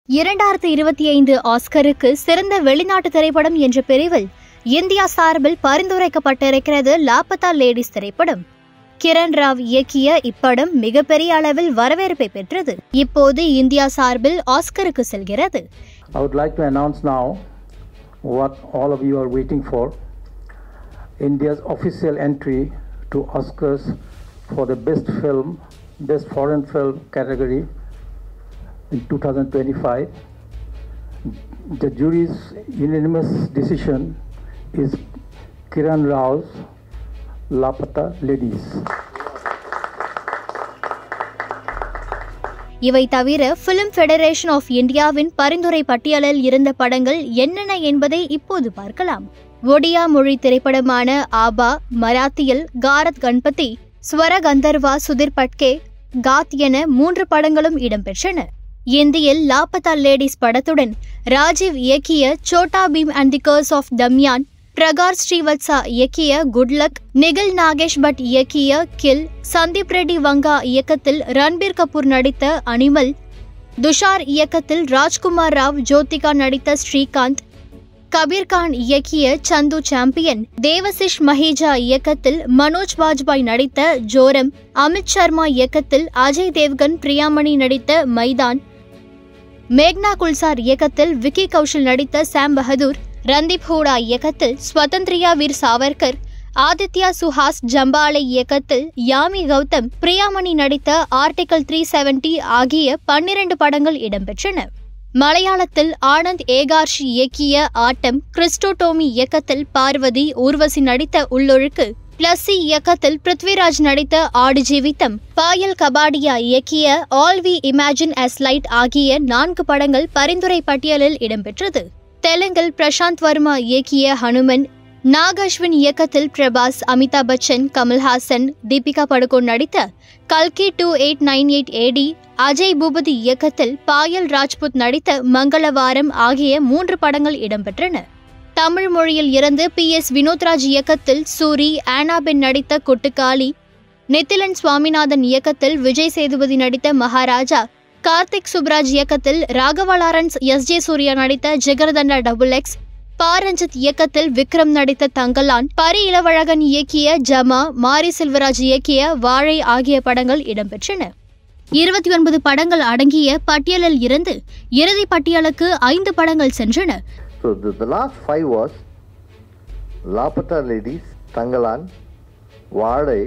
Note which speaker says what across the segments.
Speaker 1: இரண்டாயிரத்து இருபத்தி ஐந்து ஆஸ்கருக்கு சிறந்த வெளிநாட்டு திரைப்படம் என்ற பிரிவில் இந்தியா சார்பில் பரிந்துரைக்கப்பட்டிருக்கிறது லாபத்தா லேடிஸ் திரைப்படம் கிரண் ராவ் இயக்கிய இப்படம் மிகப்பெரிய அளவில் வரவேற்பை பெற்றது இப்போது இந்தியா சார்பில் ஆஸ்கருக்கு செல்கிறது
Speaker 2: I would like to announce now what all of you are waiting for India's official entry to Oscars for the best film, best foreign film category in 2025. The jury's unanimous decision is Kiran Rao's Lapata Ladies.
Speaker 1: இவை தவிர film federation of இந்தியாவின் பரிந்துரை பட்டியலில் இருந்த படங்கள் என்னென்ன என்பதை இப்போது பார்க்கலாம் ஒடியா மொழி திரைப்படமான ஆபா மராத்தியில் காரத் கணபதி ஸ்வர கந்தர்வா சுதிர் பட்கே காத் என மூன்று படங்களும் இடம்பெற்றன இந்தியில் லாபதா லேடிஸ் படத்துடன் ராஜீவ் இயக்கிய Chhota Bheem and the curse of Damyaan பிரகார் ஸ்ரீவத்சா இயக்கிய குட்லக் நிகில் நாகேஷ் பட் இயக்கிய கில் சந்தீப் ரெட்டி வங்கா இயக்கத்தில் ரன்பீர் கபூர் நடித்த அனிமல் துஷார் இயக்கத்தில் ராஜ்குமார் ராவ் ஜோதிகா நடித்த ஸ்ரீகாந்த் கபீர் கான் இயக்கிய சந்து சாம்பியன் தேவசிஷ் மஹேஜா இயக்கத்தில் மனோஜ் பாஜ்பாய் நடித்த ஜோரம் அமித் சர்மா இயக்கத்தில் அஜய் தேவ்கன் பிரியாமணி நடித்த மைதான் மேக்னா குல்சார் இயக்கத்தில் விக்கி கௌஷல் நடித்த சாம் பகதூர் ரந்தீப் ஹூடா இயக்கத்தில் ஸ்வதந்திரியா வீர் சாவர்கர் ஆதித்யா சுஹாஸ் ஜம்பாலை இயக்கத்தில் யாமி கௌதம் பிரியாமணி நடித்த ஆர்டிகல் த்ரீ செவன்டி ஆகிய பன்னிரண்டு படங்கள் இடம்பெற்றன மலையாளத்தில் ஆனந்த் ஏகார்ஷி இயக்கிய ஆட்டம் கிறிஸ்டோடோமி இயக்கத்தில் பார்வதி ஊர்வசி நடித்த உள்ளொழுக்கு பிளஸ்ஸி இயக்கத்தில் பிருத்விராஜ் நடித்த ஆடு ஜீவித்தம் பாயல் கபாடியா இயக்கிய all we imagine as light ஆகிய நான்கு படங்கள் பரிந்துரை பட்டியலில் இடம்பெற்றது தெலுங்கில் பிரசாந்த் வர்மா இயக்கிய ஹனுமன் நாகஸ்வின் இயக்கத்தில் பிரபாஸ் அமிதாப் பச்சன் கமல்ஹாசன் தீபிகா படுகோன் நடித்த கல்கி two eight nine eight AD Ajay Bhupathi இயக்கத்தில் பாயல் ராஜ்புத் நடித்த மங்களவாரம் ஆகிய மூன்று படங்கள் இடம்பெற்றன தமிழ் மொழியில் இருந்து பி எஸ் வினோத்ராஜ் இயக்கத்தில் சூரி ஆனாபென் நடித்த கொட்டுக்காளி நித்திலன் சுவாமிநாதன் இயக்கத்தில் விஜய் சேதுபதி நடித்த மகாராஜா கார்த்திக் சுப்ராஜ் இயக்கத்தில் Raghava Lawrence S J Suriya நடித்த ஜிகர்தண்டா டபுள் எக்ஸ் பாரஞ்சித் இயக்கத்தில் விக்ரம் நடித்த தங்கலான் பரி இளவழகன் இயக்கிய ஜமா மாரி செல்வராஜ் இயக்கிய வாழை ஆகிய படங்கள் இடம்பெற்றன இருபத்தி ஒன்பது படங்கள் அடங்கிய பட்டியலில் இருந்து இறுதி பட்டியலுக்கு ஐந்து படங்கள் சென்றன
Speaker 3: So the, the last five was Lapata Ladies, Tangalan, வாழை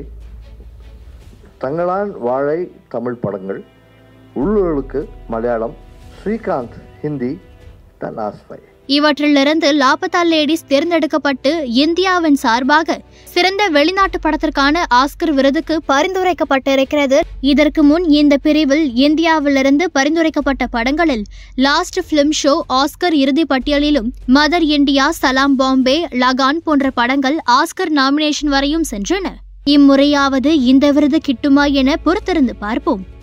Speaker 3: தங்களான் வாழை தமிழ் படங்கள் உள்ளூருக்கு Malayalam Srikanth Hindi the last five
Speaker 1: இவற்றிலிருந்து லாபதா லேடிஸ் தேர்ந்தெடுக்கப்பட்டு இந்தியாவின் சார்பாக சிறந்த வெளிநாட்டு படத்திற்கான ஆஸ்கர் விருதுக்கு பரிந்துரைக்கப்பட்டிருக்கிறது இதற்கு முன் இந்த பிரிவில் இந்தியாவிலிருந்து பரிந்துரைக்கப்பட்ட படங்களில் லாஸ்ட் பிலிம் ஷோ ஆஸ்கர் இறுதி பட்டியலிலும் மதர் இந்தியா சலாம் பாம்பே லகான் போன்ற படங்கள் ஆஸ்கர் நாமினேஷன் வரையும் சென்றன இம்முறையாவது இந்த விருது கிட்டுமா என பொறுத்திருந்து பார்ப்போம்